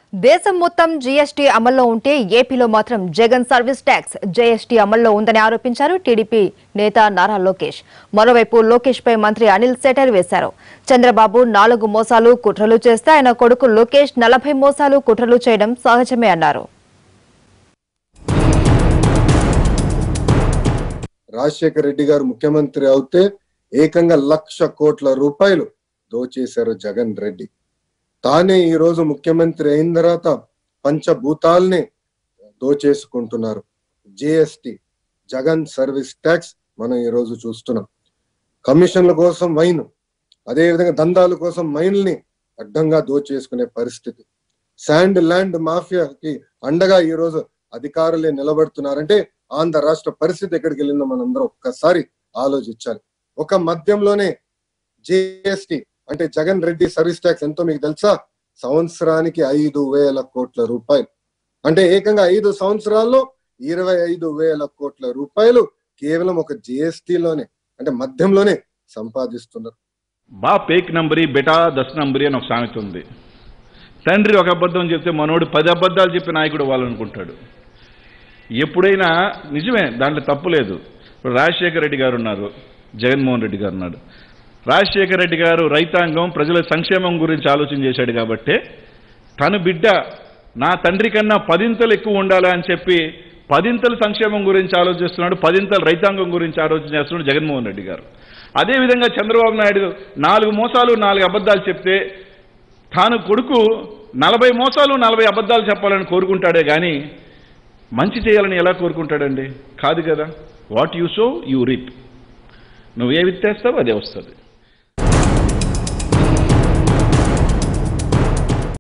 దేశం మొత్తం జీఎస్టీ అమల్లో ఉంటే ఏపీలో మాత్రం జగన్ సర్వీస్ ట్యాక్స్ జీఎస్టీ అమల్లో ఉందని ఆరోపించారు టీడీపీ నేత నారా లోకేష్ మరోవైపు లోకేష్ పై మంత్రి అనిల్ సెటర్ వేశారు చంద్రబాబు నాలుగు మోసాలు కుట్రలు చేస్తే ఆయన కొడుకు లోకేష్ నలభై మోసాలు కుట్రలు చేయడం సహజమే అన్నారు రాజశేఖర రెడ్డి గారు ముఖ్యమంత్రి అవుతే ఏకంగా లక్ష కోట్ల రూపాయలు దోచేశారు జగన్ రెడ్డి తానే ఈ రోజు ముఖ్యమంత్రి అయిన తర్వాత పంచభూతాల్ని దోచేసుకుంటున్నారు జిఎస్టి జగన్ సర్వీస్ ట్యాక్స్ మనం ఈ రోజు చూస్తున్నాం కమిషన్ల కోసం వైన్ అదేవిధంగా దందాల కోసం మైన్ల్ని అడ్డంగా దోచేసుకునే పరిస్థితి శాండ్ ల్యాండ్ మాఫియాకి అండగా ఈ రోజు అధికారులే నిలబడుతున్నారంటే ఆంధ్ర రాష్ట్ర పరిస్థితి ఎక్కడికి వెళ్ళిందో మనందరం ఒక్కసారి ఆలోచించాలి ఒక మద్యంలోనే జిఎస్టి అంటే జగన్ రెడ్డి సర్వీస్ ట్యాక్స్ ఎంతో మీకు తెలుసా సంవత్సరానికి ఐదు వేల కోట్ల రూపాయలు అంటే ఏకంగా ఐదు సంవత్సరాల్లో ఇరవై ఐదు వేల కోట్ల రూపాయలు కేవలం ఒక జిఎస్టిలోనే అంటే మద్యంలోనే సంపాదిస్తున్నారు బాప్ ఏక్ నంబరి బెటా దశ నంబరి అని ఒక సామెత ఉంది తండ్రి ఒక అబద్ధం చెప్తే మనోడు పది అబద్ధాలు చెప్పి నాయకుడు వాళ్ళనుకుంటాడు ఎప్పుడైనా నిజమే దాంట్లో తప్పు లేదు ఇప్పుడు రాజశేఖర రెడ్డి గారు ఉన్నారు జగన్మోహన్ రెడ్డి గారు ఉన్నాడు రాజశేఖర రెడ్డి గారు రైతాంగం ప్రజల సంక్షేమం గురించి ఆలోచన చేశాడు కాబట్టి తను బిడ్డ నా తండ్రి కన్నా పదింతలు ఎక్కువ ఉండాలి అని చెప్పి పదింతల సంక్షేమం గురించి ఆలోచిస్తున్నాడు పదింతల రైతాంగం గురించి ఆలోచన చేస్తున్నాడు జగన్మోహన్ రెడ్డి గారు అదేవిధంగా చంద్రబాబు నాయుడు నాలుగు మోసాలు నాలుగు అబద్ధాలు చెప్తే తాను కొడుకు నలభై మోసాలు నలభై అబద్ధాలు చెప్పాలని కోరుకుంటాడే కానీ మంచి చేయాలని ఎలా కోరుకుంటాడండి కాదు కదా what you sow you reap నువ్వు ఏ విత్తేస్తావు అదే వస్తుంది